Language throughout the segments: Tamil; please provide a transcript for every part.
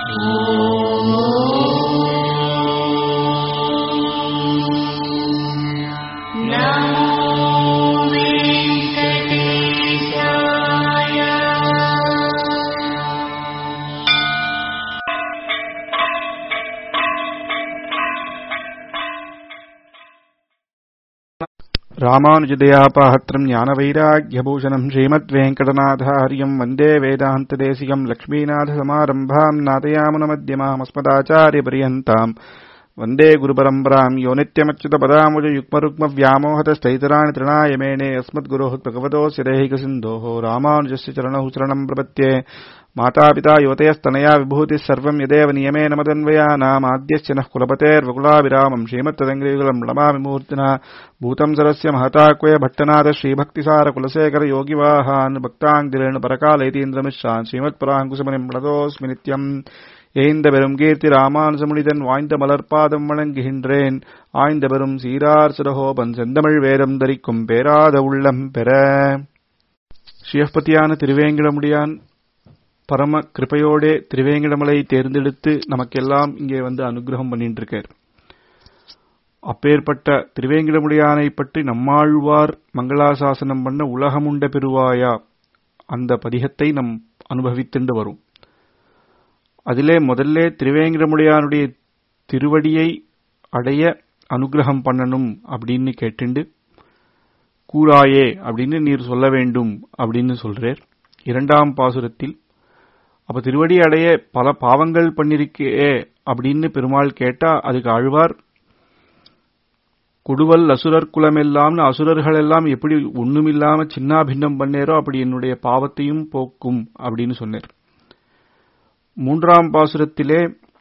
ராமானுஜதயாபாஹத்திரம் ஞானவைராக்கியபூஷணம் ஸ்ரீமத்வேங்கடநாதாரியம் வந்தே வேதாந்ததேசிகம் லக்ஷ்மீநாதசமாரம்பாம் நாதயாமுனமத்தியமாமஸ்மதாச்சாரியபரியந்தாம் वन्दे गुरुपरम्पराम् यो नित्यमच्युतपदामुजयुग्मरुग्मव्यामोहतस्थैतराणि तृणायमेने अस्मद्गुरोः भगवतोऽस्य दैहिकसिन्धोः रामानुजस्य चरणौ शरणम् प्रपत्ये मातापिता युवतयस्तनया विभूतिः सर्वम् यदेव नियमेन मदन्वयानामाद्यस्य नः कुलपतेर्वकुलाभिरामम् श्रीमत्तदङ्ग्रियुगलम् नमामि मूर्तिना भूतम् सरस्य महताक्वय भट्टनाथ श्रीभक्तिसार कुलशेखर योगिवाहान् भक्ताङ्गिरेण परकालयतीन्द्रमिश्रान् श्रीमत्पराङ्कुशमनिम् प्रणतोऽस्मि नित्यम् ஏய்ந்த பெரும் கீர்த்தி ராமானுசமுனிதன் வாய்ந்த மலர்பாதம் வணங்குகின்றேன் ஆய்ந்த பெரும் சீரார் சிறகோபன் செந்தமிழ் வேதம் தரிக்கும் பேராத உள்ளம் பெற ஸ்ரீயப்பதியான திருவேங்கிடமுடியான் பரம கிருபையோடே திருவேங்கிடமலை தேர்ந்தெடுத்து நமக்கெல்லாம் இங்கே வந்து அனுகிரகம் பண்ணிட்டு இருக்கார் அப்பேற்பட்ட திருவேங்கிடமுடியானை பற்றி நம்மாழ்வார் மங்களாசாசனம் பண்ண உலகமுண்ட பெருவாயா அந்த பதிகத்தை நம் அனுபவித்துண்டு வரும் அதிலே முதல்ல திருவேங்கிரமுடையானுடைய திருவடியை அடைய அனுகிரகம் பண்ணணும் அப்படின்னு கேட்டுண்டு கூறாயே அப்படின்னு நீர் சொல்ல வேண்டும் அப்படின்னு சொல்றார் இரண்டாம் பாசுரத்தில் அப்ப திருவடி அடைய பல பாவங்கள் பண்ணிருக்கே அப்படின்னு பெருமாள் கேட்டா அதுக்கு ஆழ்வார் குடுவல் அசுரர் குலமெல்லாம்னு அசுரர்கள் எல்லாம் எப்படி ஒண்ணுமில்லாம சின்னா பின்னம் பண்ணேரோ அப்படி என்னுடைய பாவத்தையும் போக்கும் அப்படின்னு சொன்னார் மூன்றாம் பாசுரத்திலே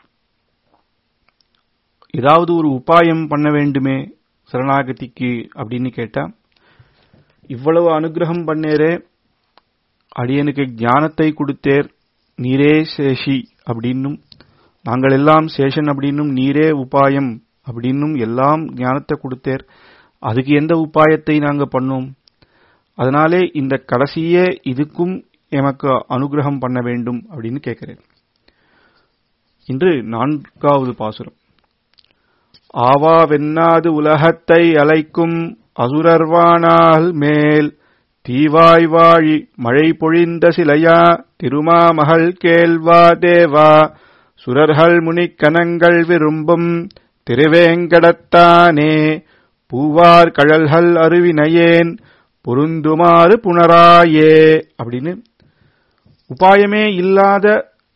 ஏதாவது ஒரு உபாயம் பண்ண வேண்டுமே சரணாகதிக்கு அப்படின்னு கேட்டா இவ்வளவு அனுகிரகம் பண்ணேரே அடியனுக்கு ஞானத்தை கொடுத்தேர் நீரே சேஷி அப்படின்னும் நாங்கள் எல்லாம் சேஷன் அப்படின்னும் நீரே உபாயம் அப்படின்னும் எல்லாம் ஞானத்தை கொடுத்தேர் அதுக்கு எந்த உபாயத்தை நாங்க பண்ணோம் அதனாலே இந்த கடைசியே இதுக்கும் எமக்கு அனுகிரகம் பண்ண வேண்டும் அப்படின்னு கேட்கிறேன் இன்று நான்காவது பாசுரம் ஆவா வெண்ணாது உலகத்தை அலைக்கும் அசுரர்வானால் மேல் தீவாய் வாழி மழை பொழிந்த சிலையா திருமாமகள் கேள்வா தேவா சுரர்கள் முனிக்கணங்கள் விரும்பும் திருவேங்கடத்தானே பூவார் கழல்கள் அருவினையேன் பொருந்துமாறு புனராயே அப்படின்னு உபாயமே இல்லாத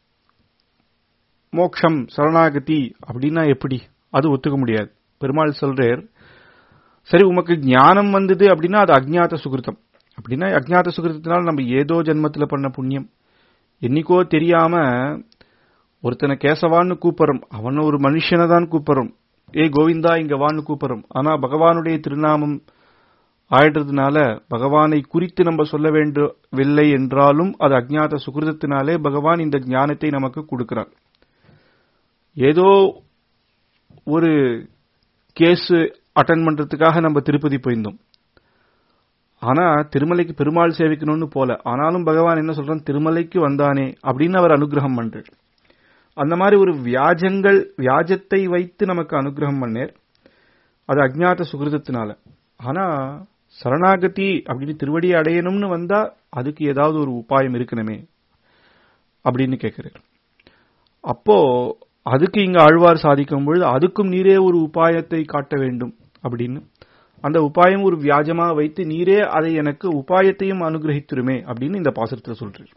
மோக்ஷம் சரணாகதி அப்படின்னா எப்படி அது ஒத்துக்க முடியாது பெருமாள் சொல்றார் சரி உமக்கு ஞானம் வந்தது அப்படின்னா அது அஜ்ஞாத சுகிருத்தம் அப்படின்னா அஜ்ஞாத சுகிருத்தத்தினால நம்ம ஏதோ ஜென்மத்துல பண்ண புண்ணியம் என்னைக்கோ தெரியாம ஒருத்தனை கேசவான்னு கூப்பிடுறோம் அவன ஒரு மனுஷனை தான் கூப்பிடுறோம் ஏ கோவிந்தா இங்க வான்னு கூப்பிடுறோம் ஆனா பகவானுடைய திருநாமம் ஆயிடுறதுனால பகவானை குறித்து நம்ம சொல்ல வேண்டவில்லை என்றாலும் அது அஜ்ஞாத சுகிருதத்தினாலே பகவான் இந்த ஞானத்தை நமக்கு கொடுக்கிறார் ஏதோ ஒரு கேஸ் அட்டன் பண்றதுக்காக நம்ம திருப்பதி போயிருந்தோம் ஆனா திருமலைக்கு பெருமாள் சேவிக்கணும்னு போல ஆனாலும் பகவான் என்ன சொல்றான் திருமலைக்கு வந்தானே அப்படின்னு அவர் அனுகிரகம் பண்றார் அந்த மாதிரி ஒரு வியாஜங்கள் வியாஜத்தை வைத்து நமக்கு அனுகிரகம் பண்ணேர் அது அஜ்ஞாத சுகிருதத்தினால ஆனா சரணாகதி அப்படின்னு திருவடியை அடையணும்னு வந்தா அதுக்கு ஏதாவது ஒரு உபாயம் இருக்கணுமே அப்படின்னு கேட்கிறார் அப்போ அதுக்கு இங்க ஆழ்வார் சாதிக்கும் பொழுது அதுக்கும் நீரே ஒரு உபாயத்தை காட்ட வேண்டும் அப்படின்னு அந்த உபாயம் ஒரு வியாஜமா வைத்து நீரே அதை எனக்கு உபாயத்தையும் அனுகிரகித்துருமே அப்படின்னு இந்த பாசுரத்துல சொல்றார்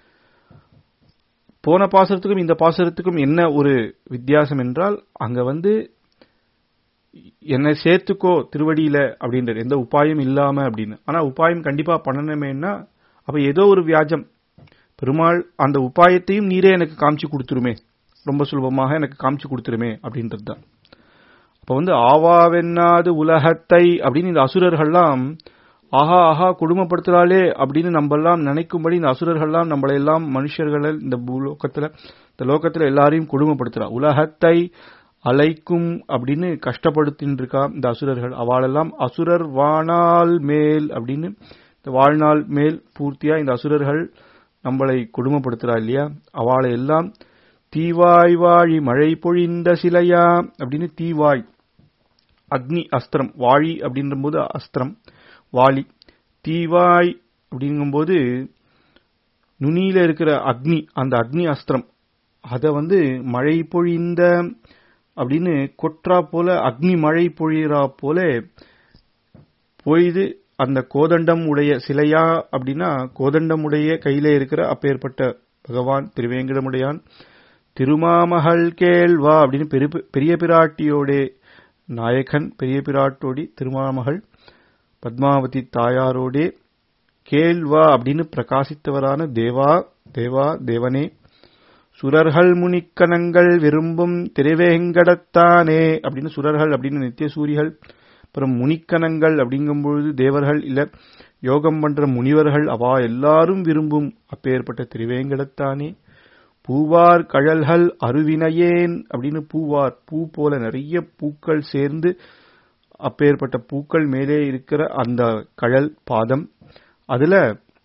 போன பாசுரத்துக்கும் இந்த பாசுரத்துக்கும் என்ன ஒரு வித்தியாசம் என்றால் அங்க வந்து என்னை சேர்த்துக்கோ திருவடியில அப்படின்ற எந்த உபாயம் இல்லாம அப்படின்னு ஆனா உபாயம் கண்டிப்பா பண்ணணுமேனா அப்ப ஏதோ ஒரு வியாஜம் பெருமாள் அந்த உபாயத்தையும் நீரே எனக்கு காமிச்சு கொடுத்துருமே ரொம்ப சுலபமாக எனக்கு காமிச்சு கொடுத்துருமே அப்படின்றது தான் அப்ப வந்து ஆவாவென்னாது உலகத்தை அப்படின்னு இந்த அசுரர்கள்லாம் ஆஹா ஆஹா குடும்பப்படுத்துறாளே அப்படின்னு நம்ம எல்லாம் நினைக்கும்படி இந்த அசுரர்கள்லாம் நம்மளை எல்லாம் மனுஷர்கள் இந்த பூலோகத்துல இந்த லோகத்துல எல்லாரையும் குடும்பப்படுத்துறா உலகத்தை அலைக்கும் அப்படின்னு கஷ்டப்படுத்தின்னு இருக்கா இந்த அசுரர்கள் அவளெல்லாம் அசுரர் வாணால் மேல் அப்படின்னு இந்த வாழ்நாள் மேல் பூர்த்தியா இந்த அசுரர்கள் நம்மளை கொடுமைப்படுத்துறா இல்லையா அவளை எல்லாம் தீவாய் வாழி மழை பொழிந்த சிலையா அப்படின்னு தீவாய் அக்னி அஸ்திரம் வாழி அப்படின்ற போது அஸ்திரம் வாளி தீவாய் அப்படிங்கும்போது நுனியில இருக்கிற அக்னி அந்த அக்னி அஸ்திரம் அத வந்து மழை பொழிந்த அப்படின்னு கொற்றா போல அக்னி மழை பொழியறா போல பொய்து அந்த கோதண்டம் உடைய சிலையா அப்படின்னா கோதண்டம் உடைய கையில இருக்கிற அப்பேற்பட்ட பகவான் திருவேங்கடமுடையான் திருமாமகள் கேள்வா அப்படின்னு பெரிய பெரிய பிராட்டியோடே நாயகன் பெரிய பிராட்டோடி திருமாமகள் பத்மாவதி தாயாரோடே கேள்வா அப்படின்னு பிரகாசித்தவரான தேவா தேவா தேவனே சுரர்கள் முனிக்கணங்கள் விரும்பும் திருவேங்கடத்தானே அப்படின்னு சுரர்கள் அப்படின்னு நித்திய சூரிகள் அப்புறம் முனிக்கணங்கள் அப்படிங்கும் பொழுது தேவர்கள் இல்ல யோகம் பண்ற முனிவர்கள் அவா எல்லாரும் விரும்பும் அப்பேற்பட்ட திருவேங்கடத்தானே பூவார் கழல்கள் அருவினையேன் அப்படின்னு பூவார் பூ போல நிறைய பூக்கள் சேர்ந்து அப்பேற்பட்ட பூக்கள் மேலே இருக்கிற அந்த கழல் பாதம் அதுல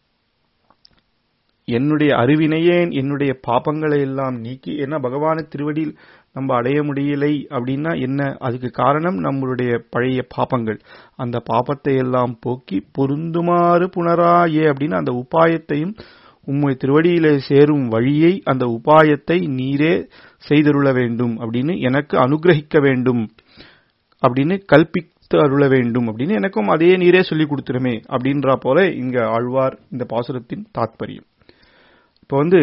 என்னுடைய அறிவினையேன் என்னுடைய பாப்பங்களை எல்லாம் நீக்கி ஏன்னா பகவான திருவடியில் நம்ம அடைய முடியலை அப்படின்னா என்ன அதுக்கு காரணம் நம்மளுடைய பழைய பாப்பங்கள் அந்த பாப்பத்தை எல்லாம் போக்கி பொருந்துமாறு புனராயே அப்படின்னு அந்த உபாயத்தையும் உம்மை திருவடியிலே சேரும் வழியை அந்த உபாயத்தை நீரே செய்தருள வேண்டும் அப்படின்னு எனக்கு அனுகிரகிக்க வேண்டும் அப்படின்னு கல்பித்து அருள வேண்டும் அப்படின்னு எனக்கும் அதே நீரே சொல்லி கொடுத்துருமே அப்படின்றா போல இங்க ஆழ்வார் இந்த பாசுரத்தின் தாத்பரியம் இப்ப வந்து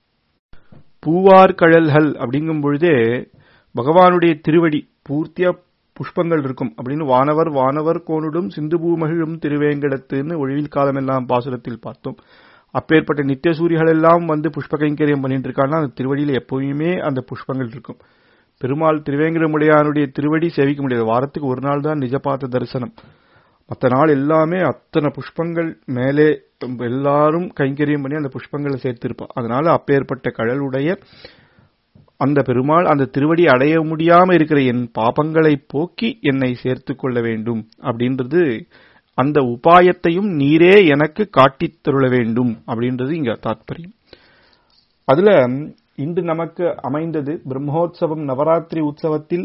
பூவார் கழல்கள் அப்படிங்கும் பொழுதே பகவானுடைய திருவடி பூர்த்தியா புஷ்பங்கள் இருக்கும் அப்படின்னு வானவர் வானவர் கோனுடும் சிந்து பூமகிழும் திருவேங்கடத்துன்னு ஒழிவில் காலமெல்லாம் பாசுரத்தில் பார்த்தோம் அப்பேற்பட்ட நித்திய சூரிகள் எல்லாம் வந்து புஷ்ப கைங்கரியம் பண்ணிட்டு இருக்காங்கன்னா அந்த திருவடியில எப்பவுமே அந்த புஷ்பங்கள் இருக்கும் பெருமாள் திருவேங்கடமுடையானுடைய திருவடி சேவிக்க முடியாது வாரத்துக்கு ஒரு நாள் தான் நிஜபாத்த தரிசனம் மற்ற நாள் எல்லாமே அத்தனை புஷ்பங்கள் மேலே எல்லாரும் கைங்கரியம் பண்ணி அந்த புஷ்பங்களை சேர்த்திருப்பா அதனால அப்பேற்பட்ட கழலுடைய அந்த பெருமாள் அந்த திருவடி அடைய முடியாம இருக்கிற என் பாபங்களை போக்கி என்னை சேர்த்து கொள்ள வேண்டும் அப்படின்றது அந்த உபாயத்தையும் நீரே எனக்கு காட்டித் தருள வேண்டும் அப்படின்றது இங்க தாத்பரியம் அதுல இன்று நமக்கு அமைந்தது பிரம்மோற்சவம் நவராத்திரி உற்சவத்தில்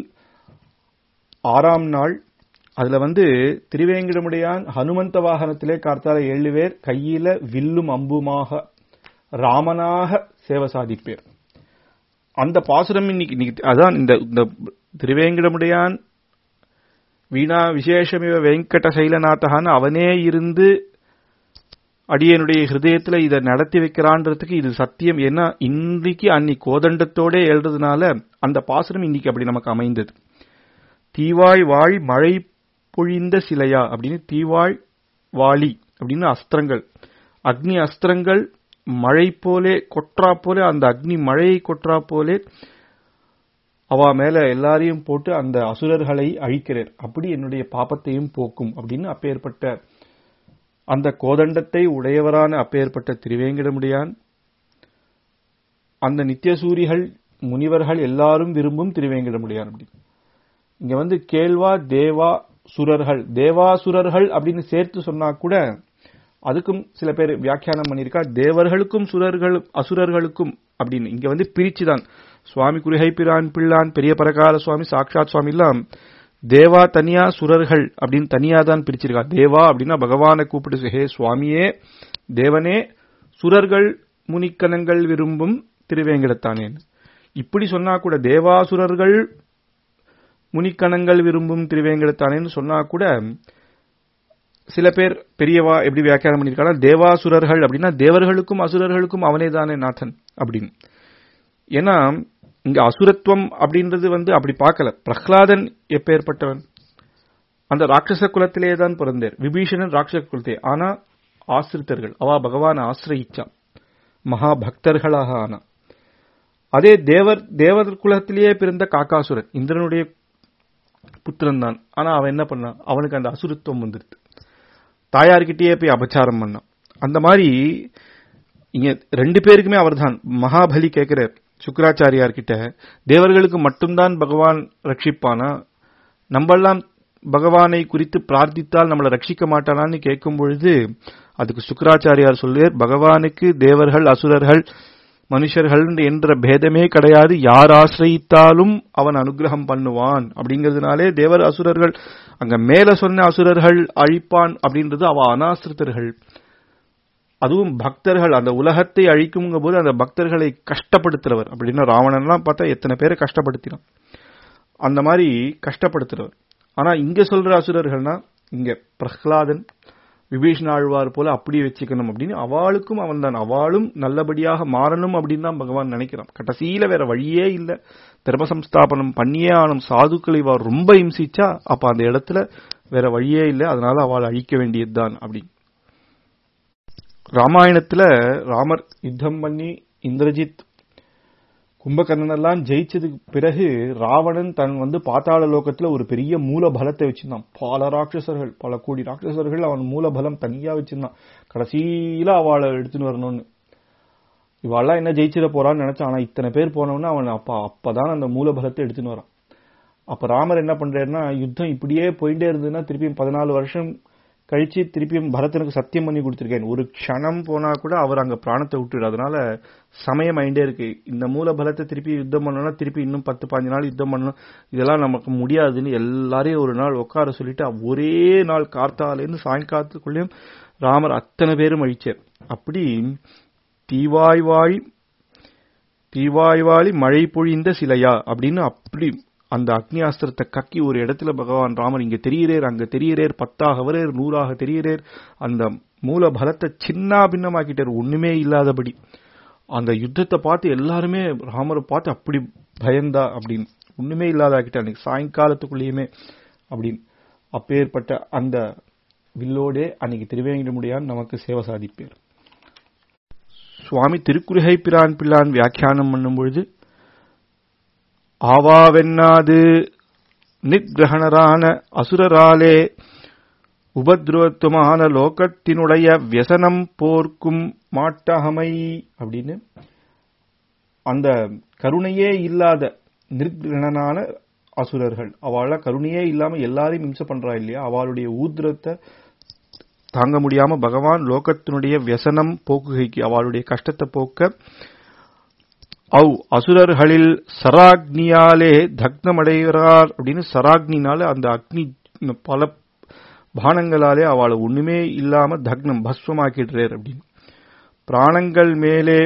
ஆறாம் நாள் அதுல வந்து திருவேங்கடமுடையான் ஹனுமந்த வாகனத்திலே கார்த்தால ஏழு பேர் கையில வில்லும் அம்புமாக ராமனாக சேவை சாதிப்பேர் அந்த பாசுரம் இன்னைக்கு இன்னைக்கு அதான் இந்த இந்த திருவேங்கடமுடையான் வீணா விசேஷமிவ வெங்கட சைலநாதகான்னு அவனே இருந்து அடியனுடைய ஹிருதயத்துல இதை நடத்தி வைக்கிறான்றதுக்கு இது சத்தியம் ஏன்னா இன்றைக்கு அன்னி கோதண்டத்தோட எழுறதுனால அந்த பாசுரம் இன்னைக்கு அப்படி நமக்கு அமைந்தது தீவாய் வாழ் மழை பொழிந்த சிலையா அப்படின்னு தீவாய் வாளி அப்படின்னு அஸ்திரங்கள் அக்னி அஸ்திரங்கள் மழை போலே கொற்றா போலே அந்த அக்னி மழையை கொற்றா போலே அவ மேல எல்லாரையும் போட்டு அந்த அசுரர்களை அழிக்கிறார் அப்படி என்னுடைய பாப்பத்தையும் போக்கும் அப்படின்னு அப்பேற்பட்ட அந்த கோதண்டத்தை உடையவரான அப்பேற்பட்ட திருவேங்கடமுடியான் அந்த நித்தியசூரிகள் முனிவர்கள் எல்லாரும் விரும்பும் திருவேங்கடமுடியான் அப்படி இங்க வந்து கேள்வா தேவா சுரர்கள் தேவாசுரர்கள் அப்படின்னு சேர்த்து சொன்னா கூட அதுக்கும் சில பேர் வியாக்கியானம் பண்ணியிருக்கா தேவர்களுக்கும் சுரர்கள் அசுரர்களுக்கும் அப்படின்னு இங்க வந்து பிரிச்சுதான் சுவாமி குருகை பிரான் பிள்ளான் பெரிய பரகால சுவாமி சாக்ஷாத் சுவாமி எல்லாம் தேவா தனியா சுரர்கள் அப்படின்னு தனியா தான் பிரிச்சிருக்கா தேவா அப்படின்னா பகவானை கூப்பிட்டு ஹே சுவாமியே தேவனே சுரர்கள் முனிக்கணங்கள் விரும்பும் திருவேங்கடத்தானேன் இப்படி சொன்னா கூட தேவாசுரர்கள் முனிக்கணங்கள் விரும்பும் திருவேங்கடத்தானேன்னு சொன்னா கூட சில பேர் பெரியவா எப்படி வியாக்கியானம் பண்ணியிருக்காங்க தேவாசுரர்கள் அப்படின்னா தேவர்களுக்கும் அசுரர்களுக்கும் அவனே தானே நாதன் அப்படின்னு ஏன்னா இங்க அசுரத்துவம் அப்படின்றது வந்து அப்படி பார்க்கல பிரஹ்லாதன் எப்பேற்பட்டவன் அந்த ராட்சச குலத்திலே தான் பிறந்தார் விபீஷணன் ராட்சச குலத்தே ஆனா ஆசிரித்தர்கள் அவா பகவான் ஆசிரயிச்சா மகா பக்தர்களாக ஆனா அதே தேவர் தேவர் குலத்திலேயே பிறந்த காக்காசுரன் இந்திரனுடைய புத்திரன் தான் ஆனா அவன் என்ன பண்ணான் அவனுக்கு அந்த அசுரத்துவம் வந்துருது தாயார்கிட்டயே போய் அபச்சாரம் பண்ணான் அந்த மாதிரி இங்க ரெண்டு பேருக்குமே அவர்தான் மகாபலி கேட்கிறார் சுக்கராச்சாரியார் கிட்ட தேவர்களுக்கு மட்டும்தான் பகவான் ரட்சிப்பானா நம்மெல்லாம் பகவானை குறித்து பிரார்த்தித்தால் நம்மளை ரட்சிக்க மாட்டானான்னு கேட்கும் பொழுது அதுக்கு சுக்கராச்சாரியார் சொல்லுவார் பகவானுக்கு தேவர்கள் அசுரர்கள் மனுஷர்கள் என்ற பேதமே கிடையாது யார் ஆசிரியித்தாலும் அவன் அனுகிரகம் பண்ணுவான் அப்படிங்கிறதுனாலே தேவர் அசுரர்கள் அங்க மேல சொன்ன அசுரர்கள் அழிப்பான் அப்படின்றது அவ அனாசிரித்தர்கள் அதுவும் பக்தர்கள் அந்த உலகத்தை அழிக்குங்க போது அந்த பக்தர்களை கஷ்டப்படுத்துறவர் அப்படின்னா ராவணன்லாம் பார்த்தா எத்தனை பேரை கஷ்டப்படுத்தினான் அந்த மாதிரி கஷ்டப்படுத்துறவர் ஆனா இங்க சொல்ற அசுரர்கள்னா இங்க பிரஹ்லாதன் விபீஷண ஆழ்வார் போல அப்படி வச்சுக்கணும் அப்படின்னு அவளுக்கும் அவன் தான் அவளும் நல்லபடியாக மாறணும் அப்படின்னு தான் பகவான் நினைக்கிறான் கடைசியில வேற வழியே இல்ல தர்மசம்ஸ்தாபனம் பண்ணியே ஆனும் சாதுக்களை இவ ரொம்ப இம்சிச்சா அப்ப அந்த இடத்துல வேற வழியே இல்லை அதனால அவள் அழிக்க வேண்டியதுதான் அப்படின்னு ராமாயணத்துல ராமர் யுத்தம் பண்ணி இந்திரஜித் கும்பகர்ணன் எல்லாம் ஜெயிச்சதுக்கு பிறகு ராவணன் தன் வந்து பாத்தாள லோகத்துல ஒரு பெரிய மூல பலத்தை வச்சிருந்தான் பல ராட்சசர்கள் பல கோடி ராட்சசர்கள் அவன் மூல பலம் தனியா வச்சிருந்தான் கடைசியில அவளை எடுத்துன்னு வரணும்னு இவாள்லாம் என்ன ஜெயிச்சிட போறான்னு நினைச்சான் ஆனா இத்தனை பேர் போனவொன்னு அவன் அப்ப அப்பதான் அந்த மூல பலத்தை எடுத்துன்னு வரான் அப்ப ராமர் என்ன பண்றாருன்னா யுத்தம் இப்படியே போயிட்டே இருந்ததுன்னா திருப்பியும் பதினாலு வருஷம் கழிச்சு திருப்பியும் பரதனுக்கு சத்தியம் பண்ணி கொடுத்திருக்கேன் ஒரு க்ஷணம் போனா கூட அவர் அங்க பிராணத்தை விட்டுரு அதனால சமயம் ஆயிண்டே இருக்கு இந்த மூல பலத்தை திருப்பி யுத்தம் பண்ணணும்னா திருப்பி இன்னும் பத்து பாஞ்சு நாள் யுத்தம் பண்ணணும் இதெல்லாம் நமக்கு முடியாதுன்னு எல்லாரையும் ஒரு நாள் உட்கார சொல்லிட்டு ஒரே நாள் கார்த்தாலேருந்து சாயங்காலத்துக்குள்ளேயும் ராமர் அத்தனை பேரும் அழிச்சார் அப்படி தீவாய்வாழி தீவாய்வாழி மழை பொழிந்த சிலையா அப்படின்னு அப்படி அந்த அக்னி அஸ்திரத்தை கக்கி ஒரு இடத்துல பகவான் ராமர் இங்க தெரியறேர் அங்க தெரியறேர் பத்தாக வரேர் நூறாக தெரியறேர் அந்த மூல பலத்தை சின்ன பின்னமாக்கிட்டார் ஒண்ணுமே இல்லாதபடி அந்த யுத்தத்தை பார்த்து எல்லாருமே ராமரை பார்த்து அப்படி பயந்தா அப்படின்னு ஒண்ணுமே இல்லாதாக்கிட்டார் அன்னைக்கு சாயங்காலத்துக்குள்ளேயுமே அப்படின்னு அப்பேற்பட்ட அந்த வில்லோடே அன்னைக்கு திருவேங்கடமுடியான் நமக்கு சேவை சாதிப்பேர் சுவாமி திருக்குறுகை பிரான் பிள்ளான் வியாக்கியானம் பண்ணும் பொழுது ஆவாவென்னாது நிகிரகணரான அசுரராலே உபத்ருவத்துவமான லோகத்தினுடைய வியசனம் போர்க்கும் மாட்டகமை அப்படின்னு அந்த கருணையே இல்லாத நிர்கிரணனான அசுரர்கள் அவள கருணையே இல்லாம எல்லாரையும் இம்சை பண்றா இல்லையா அவளுடைய ஊத்ரத்தை தாங்க முடியாம பகவான் லோகத்தினுடைய வியசனம் போக்குகைக்கு அவளுடைய கஷ்டத்தை போக்க அவ் அசுரர்களில் சராக்னியாலே தக்னமடைகிறார் அப்படின்னு சராக்னினால அந்த அக்னி பல பானங்களாலே அவளை ஒண்ணுமே இல்லாம தக்னம் பஸ்வமாக்கிடுறார் அப்படின்னு பிராணங்கள் மேலே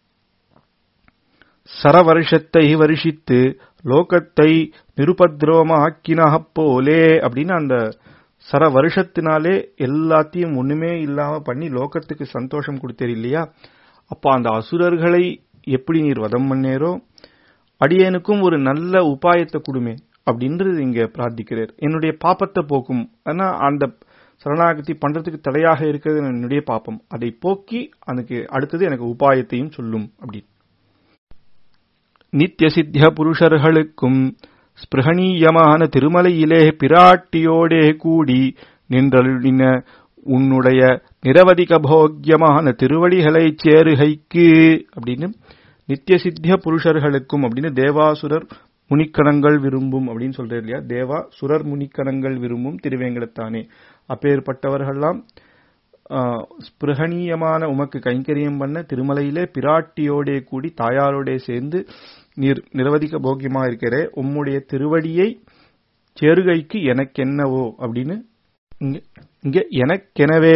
சரவருஷத்தை வருஷித்து லோகத்தை நிருபத்ரோமாக்கினாக போலே அப்படின்னு அந்த சர வருஷத்தினாலே எல்லாத்தையும் ஒண்ணுமே இல்லாம பண்ணி லோகத்துக்கு சந்தோஷம் கொடுத்தேர் இல்லையா அப்ப அந்த அசுரர்களை எப்படி நீர் வதம் பண்ணேரோ அடியனுக்கும் ஒரு நல்ல உபாயத்தை கொடுமே அப்படின்றது இங்க பிரார்த்திக்கிறார் என்னுடைய பாப்பத்தை போக்கும் ஆனா அந்த சரணாகதி பண்றதுக்கு தடையாக இருக்கிறது என்னுடைய பாப்பம் அதை போக்கி அதுக்கு அடுத்தது எனக்கு உபாயத்தையும் சொல்லும் அப்படி நித்திய சித்திய புருஷர்களுக்கும் ஸ்பிருகணீயமான திருமலையிலே பிராட்டியோடே கூடி நின்றருளின உன்னுடைய நிரவதிக போக்கியமான திருவடிகளைச் சேருகைக்கு அப்படின்னு நித்திய சித்திய புருஷர்களுக்கும் அப்படின்னு தேவாசுரர் முனிக்கணங்கள் விரும்பும் அப்படின்னு சொல்றாரு இல்லையா தேவா சுரர் முனிக்கணங்கள் விரும்பும் திருவேங்கடத்தானே அப்பேற்பட்டவர்கள்லாம் ஸ்பிருகணீயமான உமக்கு கைங்கரியம் பண்ண திருமலையிலே பிராட்டியோடே கூடி தாயாரோடே சேர்ந்து நீர் நிரவதிக போக்கியமா இருக்கிறே உம்முடைய திருவடியை சேருகைக்கு எனக்கென்னவோ அப்படின்னு இங்க எனக்கெனவே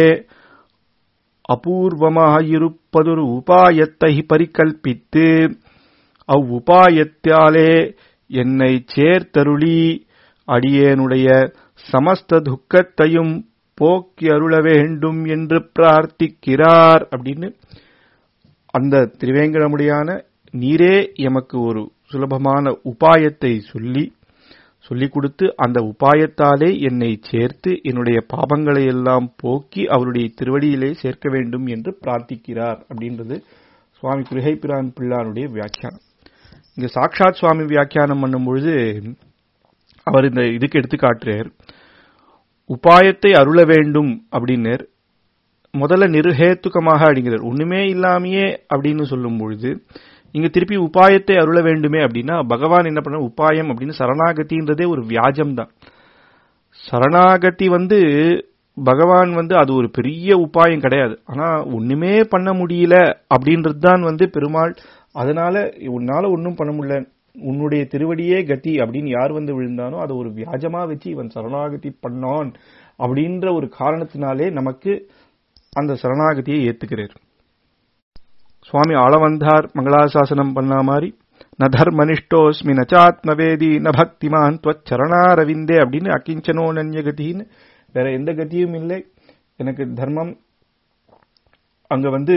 அபூர்வமாயிருப்பதொரு உபாயத்தை பரிகல்பித்து அவ்வுபாயத்தாலே என்னை சேர்த்தருளி அடியேனுடைய சமஸ்த துக்கத்தையும் போக்கி அருள வேண்டும் என்று பிரார்த்திக்கிறார் அப்படின்னு அந்த திருவேங்கடமுடியான நீரே எமக்கு ஒரு சுலபமான உபாயத்தை சொல்லி சொல்லிக் கொடுத்து அந்த உபாயத்தாலே என்னை சேர்த்து என்னுடைய பாபங்களை எல்லாம் போக்கி அவருடைய திருவடியிலே சேர்க்க வேண்டும் என்று பிரார்த்திக்கிறார் அப்படின்றது சுவாமி குருகைபிரான் பிள்ளானுடைய வியாக்கியானம் இங்க சாட்சாத் சுவாமி வியாக்கியானம் பண்ணும் பொழுது அவர் இந்த இதுக்கு எடுத்து காட்டுறார் உபாயத்தை அருள வேண்டும் அப்படின்னர் முதல்ல நிருஹேத்துக்கமாக அப்படிங்கிறார் ஒண்ணுமே இல்லாமையே அப்படின்னு சொல்லும் பொழுது இங்க திருப்பி உபாயத்தை அருள வேண்டுமே அப்படின்னா பகவான் என்ன பண்ண உபாயம் அப்படின்னு சரணாகதின்றதே ஒரு வியாஜம் தான் சரணாகதி வந்து பகவான் வந்து அது ஒரு பெரிய உபாயம் கிடையாது ஆனா ஒண்ணுமே பண்ண முடியல அப்படின்றது தான் வந்து பெருமாள் அதனால உன்னால ஒன்னும் பண்ண முடியல உன்னுடைய திருவடியே கதி அப்படின்னு யார் வந்து விழுந்தானோ அதை ஒரு வியாஜமா வச்சு இவன் சரணாகதி பண்ணான் அப்படின்ற ஒரு காரணத்தினாலே நமக்கு அந்த சரணாகதியை ஏத்துக்கிறார் சுவாமி ஆளவந்தார் மங்களாசாசனம் பண்ண மாதிரி ந தர்மனிஷ்டோஸ்மி நச்சாத்மவேதி ந பக்திமான் சரணாரவிந்தே அப்படின்னு அக்கிஞ்சனோ நன்யகதின்னு வேற எந்த கதியும் இல்லை எனக்கு தர்மம் அங்க வந்து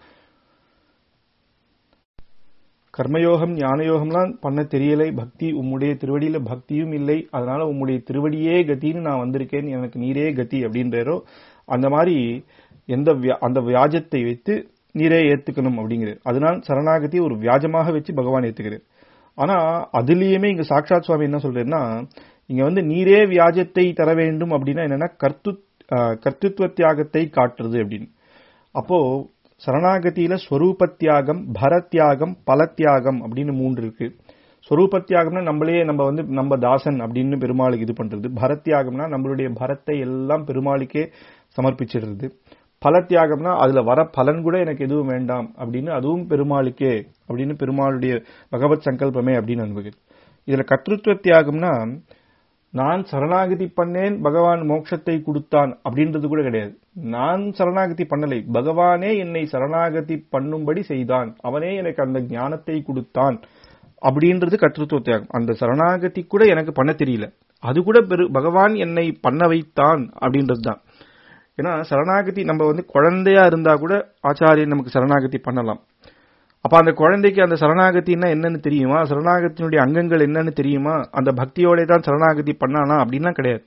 கர்மயோகம் ஞானயோகம்லாம் பண்ண தெரியலை பக்தி உம்முடைய திருவடியில பக்தியும் இல்லை அதனால உம்முடைய திருவடியே கத்தின்னு நான் வந்திருக்கேன் எனக்கு நீரே கதி அப்படின்றாரோ அந்த மாதிரி எந்த அந்த வியாஜத்தை வைத்து நீரே ஏத்துக்கணும் அப்படிங்கிறார் அதனால் சரணாகதி ஒரு வியாஜமாக வச்சு பகவான் ஏத்துக்கிறார் ஆனா அதுலயுமே இங்க சாட்சாத் சுவாமி என்ன சொல்றாருன்னா இங்க வந்து நீரே வியாஜத்தை தர வேண்டும் அப்படின்னா என்னன்னா கர்த்து கர்த்தித்துவ தியாகத்தை காட்டுறது அப்படின்னு அப்போ சரணாகதியில ஸ்வரூப தியாகம் பரத்தியாகம் பலத்தியாகம் அப்படின்னு மூன்று இருக்கு ஸ்வரூப தியாகம்னா நம்மளே நம்ம வந்து நம்ம தாசன் அப்படின்னு பெருமாளுக்கு இது பண்றது பரத்தியாகம்னா நம்மளுடைய பரத்தை எல்லாம் பெருமாளுக்கே சமர்ப்பிச்சிடுறது பலத்தியாகம்னா அதுல வர பலன் கூட எனக்கு எதுவும் வேண்டாம் அப்படின்னு அதுவும் பெருமாளுக்கே அப்படின்னு பெருமாளுடைய பகவத் சங்கல்பமே அப்படின்னு அனுபவிக்குது இதுல கர்த்தத்துவ தியாகம்னா நான் சரணாகதி பண்ணேன் பகவான் மோட்சத்தை கொடுத்தான் அப்படின்றது கூட கிடையாது நான் சரணாகதி பண்ணலை பகவானே என்னை சரணாகதி பண்ணும்படி செய்தான் அவனே எனக்கு அந்த ஞானத்தை கொடுத்தான் அப்படின்றது கர்த்தத்துவ தியாகம் அந்த சரணாகதி கூட எனக்கு பண்ண தெரியல அது கூட பெரு பகவான் என்னை பண்ண வைத்தான் அப்படின்றது தான் ஏன்னா சரணாகதி நம்ம வந்து குழந்தையா இருந்தா கூட ஆச்சாரியன் நமக்கு சரணாகதி பண்ணலாம் அப்ப அந்த குழந்தைக்கு அந்த சரணாகத்தின்னா என்னன்னு தெரியுமா சரணாகத்தினுடைய அங்கங்கள் என்னன்னு தெரியுமா அந்த பக்தியோட தான் சரணாகதி பண்ணானா அப்படின்லாம் கிடையாது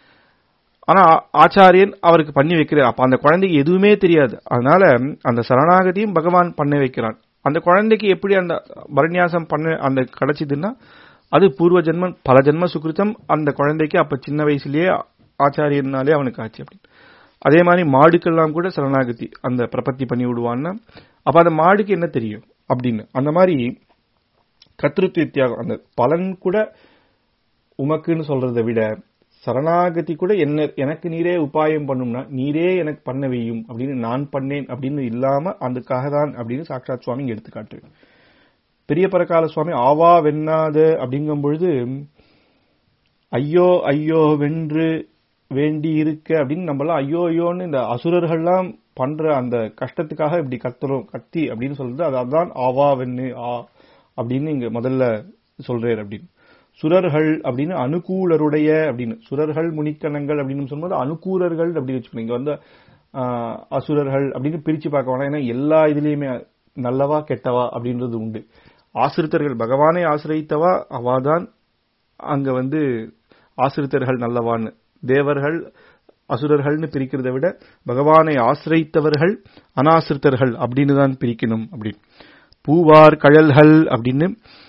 ஆனா ஆச்சாரியன் அவருக்கு பண்ணி வைக்கிறார் அப்ப அந்த குழந்தைக்கு எதுவுமே தெரியாது அதனால அந்த சரணாகதியும் பகவான் பண்ண வைக்கிறான் அந்த குழந்தைக்கு எப்படி அந்த பரநியாசம் பண்ண அந்த கிடைச்சதுன்னா அது பூர்வ ஜென்மம் பல ஜென்ம சுகிருத்தம் அந்த குழந்தைக்கு அப்ப சின்ன வயசுலயே ஆச்சாரியனாலே அவனுக்கு ஆச்சு அப்படின்னு அதே மாதிரி மாடுக்கெல்லாம் கூட சரணாகதி அந்த பிரபத்தி பண்ணி விடுவான்னா அப்ப அந்த மாடுக்கு என்ன தெரியும் அப்படின்னு அந்த மாதிரி கத்திருத்துவ தியாகம் அந்த பலன் கூட உமக்குன்னு சொல்றதை விட சரணாகதி கூட என்ன எனக்கு நீரே உபாயம் பண்ணும்னா நீரே எனக்கு பண்ண வையும் அப்படின்னு நான் பண்ணேன் அப்படின்னு இல்லாம அதுக்காக தான் அப்படின்னு சாட்சாத் சுவாமி எடுத்துக்காட்டு பெரிய பரகால சுவாமி ஆவா வெண்ணாது அப்படிங்கும் பொழுது ஐயோ ஐயோ வென்று வேண்டி இருக்க அப்படின்னு நம்மளாம் ஐயோ ஐயோன்னு இந்த அசுரர்கள்லாம் பண்ற அந்த கஷ்டத்துக்காக இப்படி கத்துறோம் கத்தி அப்படின்னு சொல்றது அதான் ஆவா வெண்ணு ஆ அப்படின்னு இங்க முதல்ல சொல்றாரு அப்படின்னு சுரர்கள் அப்படின்னு அனுகூலருடைய அப்படின்னு சுரர்கள் முனிக்கணங்கள் அப்படின்னு சொல்லும்போது அனுகூலர்கள் அப்படின்னு வச்சுக்கணும் இங்க வந்து அசுரர்கள் அப்படின்னு பிரிச்சு பார்க்க வேணாம் ஏன்னா எல்லா இதுலயுமே நல்லவா கெட்டவா அப்படின்றது உண்டு ஆசிரித்தர்கள் பகவானை ஆசிரியத்தவா அவாதான் அங்க வந்து ஆசிரித்தர்கள் நல்லவான்னு தேவர்கள் அசுரர்கள்னு பிரிக்கிறத விட பகவானை ஆசிரியத்தவர்கள் அனாசிரித்தர்கள் அப்படின்னு தான் பிரிக்கணும் அப்படின்னு பூவார் கழல்கள் அப்படின்னு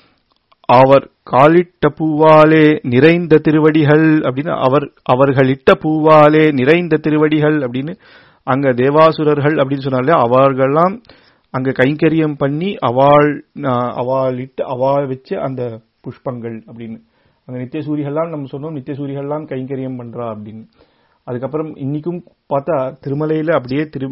அவர் காலிட்ட பூவாலே நிறைந்த திருவடிகள் அப்படின்னு அவர் அவர்கள் இட்ட பூவாலே நிறைந்த திருவடிகள் அப்படின்னு அங்க தேவாசுரர்கள் அப்படின்னு சொன்னாலே அவர்கள்லாம் அங்க கைங்கரியம் பண்ணி அவள் அவள் இட்டு அவள் வச்சு அந்த புஷ்பங்கள் அப்படின்னு அங்க நித்திய சூரிகள்லாம் நம்ம சொன்னோம் நித்திய சூரிகள்லாம் கைங்கரியம் பண்றா அப்படின்னு அதுக்கப்புறம் இன்னைக்கும் பார்த்தா திருமலையில அப்படியே திரு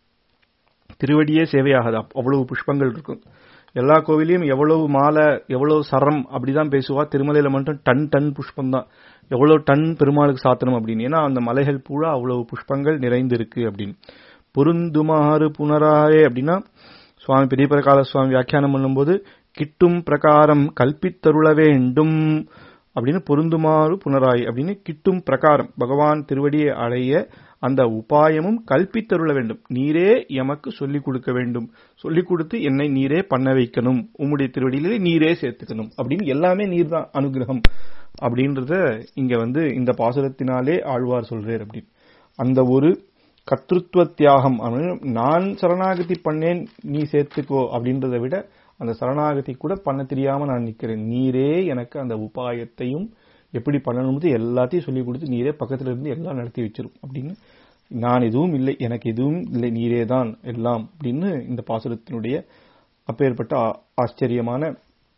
திருவடியே சேவையாகாது அவ்வளவு புஷ்பங்கள் இருக்கும் எல்லா கோவிலையும் எவ்வளவு மாலை எவ்வளவு சரம் அப்படிதான் பேசுவா திருமலையில மட்டும் டன் டன் புஷ்பம் தான் எவ்வளவு டன் பெருமாளுக்கு சாத்தனம் அப்படின்னு ஏன்னா அந்த மலைகள் பூரா அவ்வளவு புஷ்பங்கள் நிறைந்து இருக்கு அப்படின்னு பொருந்துமாறு புனராயே அப்படின்னா சுவாமி பெரிய பிரகால சுவாமி வியாக்கியானம் பண்ணும்போது கிட்டும் பிரகாரம் கல்பித்தருள வேண்டும் அப்படின்னு பொருந்துமாறு புனராய் அப்படின்னு கிட்டும் பிரகாரம் பகவான் திருவடியை அடைய அந்த உபாயமும் கல்பித்தருள வேண்டும் நீரே எமக்கு சொல்லிக் கொடுக்க வேண்டும் சொல்லிக் கொடுத்து என்னை நீரே பண்ண வைக்கணும் உம்முடைய திருவடியிலே நீரே சேர்த்துக்கணும் அப்படின்னு எல்லாமே நீர் தான் அனுகிரகம் அப்படின்றத இங்க வந்து இந்த பாசுரத்தினாலே ஆழ்வார் சொல்றார் அப்படின்னு அந்த ஒரு கர்த்தத்துவ தியாகம் நான் சரணாகதி பண்ணேன் நீ சேர்த்துக்கோ அப்படின்றத விட அந்த சரணாகதி கூட பண்ண தெரியாம நான் நிக்கிறேன் நீரே எனக்கு அந்த உபாயத்தையும் எப்படி பண்ணணும்னு எல்லாத்தையும் சொல்லி கொடுத்து நீரே பக்கத்துல இருந்து எல்லாம் நடத்தி வச்சிரும் அப்படின்னு நான் எதுவும் இல்லை எனக்கு எதுவும் இல்லை நீரே தான் எல்லாம் அப்படின்னு இந்த பாசுரத்தினுடைய அப்பேற்பட்ட ஆச்சரியமான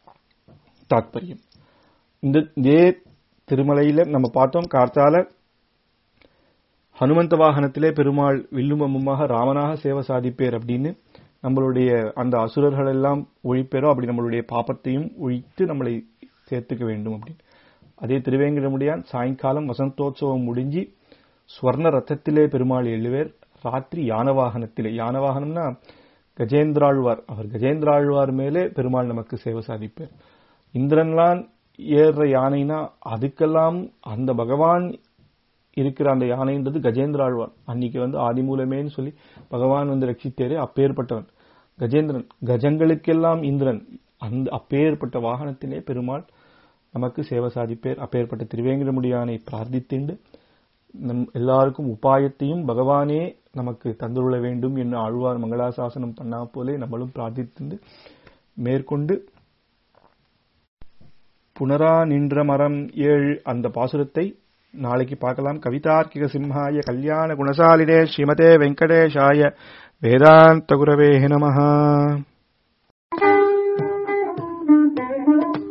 தாத்பரியம் இந்த இதே திருமலையில நம்ம பார்த்தோம் கார்த்தால ஹனுமந்த வாகனத்திலே பெருமாள் வில்லுமம்மாக ராமனாக சேவை சாதிப்பேர் அப்படின்னு நம்மளுடைய அந்த அசுரர்கள் எல்லாம் ஒழிப்பேரோ அப்படி நம்மளுடைய பாப்பத்தையும் ஒழித்து நம்மளை சேர்த்துக்க வேண்டும் அப்படின்னு அதே திருவேங்கடமுடியான் சாயங்காலம் வசந்தோத்சவம் முடிஞ்சு ஸ்வர்ண ரத்தத்திலே பெருமாள் எழுவேர் ராத்திரி யானவாகனத்திலே யானவாகனம்னா கஜேந்திராழ்வார் அவர் கஜேந்திராழ்வார் மேலே பெருமாள் நமக்கு சேவை சாதிப்பார் இந்திரன்லாம் ஏறுற யானைனா அதுக்கெல்லாம் அந்த பகவான் இருக்கிற அந்த யானைன்றது கஜேந்திராழ்வார் அன்னைக்கு வந்து ஆதிமூலமேன்னு சொல்லி பகவான் வந்து ரட்சித்தேரே அப்பேற்பட்டவன் கஜேந்திரன் கஜங்களுக்கெல்லாம் இந்திரன் அந்த அப்பேற்பட்ட வாகனத்திலே பெருமாள் நமக்கு சேவை சாதிப்பேர் அப்பேற்பட்ட திருவேங்கடமுடியானை பிரார்த்தித்துண்டு நம் எல்லாருக்கும் உபாயத்தையும் பகவானே நமக்கு தந்துள்ள வேண்டும் என்று ஆழ்வார் மங்களாசாசனம் பண்ணா போலே நம்மளும் பிரார்த்தித்து மேற்கொண்டு புனரா நின்ற மரம் ஏழு அந்த பாசுரத்தை நாளைக்கு பார்க்கலாம் கவிதார்க்கிக சிம்ஹாய கல்யாண குணசாலினே ஸ்ரீமதே வெங்கடேஷாய வேதாந்த குரவே நமஹ